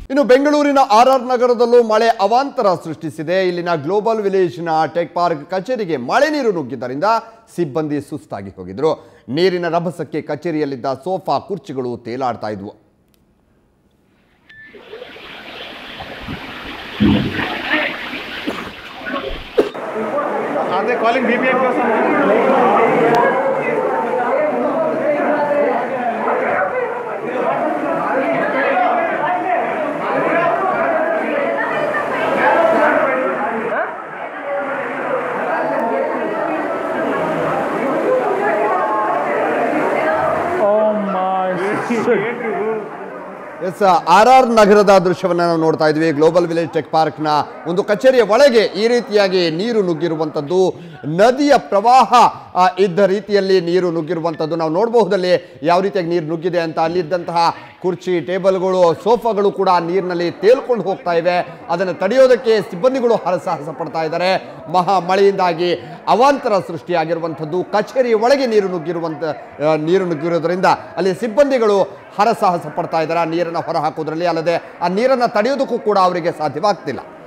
ಇನ್ನು ಬೆಂಗಳೂರಿನ R R ನಗರದಲ್ಲೂ ಮಳೆ ಅವಾಂತರ ಸೃಷ್ಟಿಸಿದೆ ಇಲ್ಲಿನ ಗ್ಲೋಬಲ್ ವಿಲೇಜ್ನ ಟೆಕ್ ಪಾರ್ಕ್ ಕಚೇರಿಗೆ ಮಳೆ ನೀರು ನುಗ್ಗಿದ್ದರಿಂದ ಸಿಬ್ಬಂದಿ ಸುಸ್ತಾಗಿ ಹೋಗಿದ್ರು ನೀರಿನ ರಭಸಕ್ಕೆ ಕಚೇರಿಯಲ್ಲಿದ್ದ ಸೋಫಾ ಕುರ್ಚಿಗಳು ತೇಲಾಡ್ತಾ ಇದ್ವು Are they calling BPM or something? Oh my S R R ನಗರದ ದೃಶ್ಯವನ್ನು ನಾವು ನೋಡ್ತಾ ಇದ್ವಿ ಗ್ಲೋಬಲ್ ವಿಲೇಜ್ ಟೆಕ್ ಪಾರ್ಕ್ನ ಒಂದು ಕಚೇರಿಯ ಒಳಗೆ ಈ ರೀತಿಯಾಗಿ ನೀರು ನುಗ್ಗಿರುವಂಥದ್ದು ನದಿಯ ಪ್ರವಾಹ ಆ, ಇದ್ದ ರೀತಿಯಲ್ಲಿ ನೀರು ನುಗ್ಗಿರುವಂಥದ್ದು ನಾವು ನೋಡಬಹುದಲ್ಲಿ ಯಾವ ರೀತಿಯಾಗಿ ನೀರು ನುಗ್ಗಿದೆ ಅಂತ ಅಲ್ಲಿದ್ದಂತಹ ಕುರ್ಚಿ ಟೇಬಲ್ಗಳು ಸೋಫಾಗಳು ಕೂಡ ಆ ನೀರಿನಲ್ಲಿ ತೇಲ್ಕೊಂಡು ಹೋಗ್ತಾ ಇವೆ ಅದನ್ನು ತಡೆಯೋದಕ್ಕೆ ಸಿಬ್ಬಂದಿಗಳು ಹರಸಾಹಸ ಪಡ್ತಾ ಇದ್ದಾರೆ ಮಹಾ ಮಳೆಯಿಂದಾಗಿ ಅವಾಂತರ ಸೃಷ್ಟಿಯಾಗಿರುವಂಥದ್ದು ಕಚೇರಿಯ ಒಳಗೆ ನೀರು ನುಗ್ಗಿರುವಂಥ ಆ, ನೀರು ನುಗ್ಗಿರೋದ್ರಿಂದ ಅಲ್ಲಿ ಸಿಬ್ಬಂದಿಗಳು ಹರಸಾಹಸ ಪಡ್ತಾ ಇದ್ದಾರೆ ಆ ನೀರನ್ನು ಹೊರ ಹಾಕೋದ್ರಲ್ಲಿ ಅಲ್ಲದೆ ಆ ನೀರನ್ನು ತಡೆಯೋದಕ್ಕೂ ಕೂಡ ಅವರಿಗೆ ಸಾಧ್ಯವಾಗ್ತಿಲ್ಲ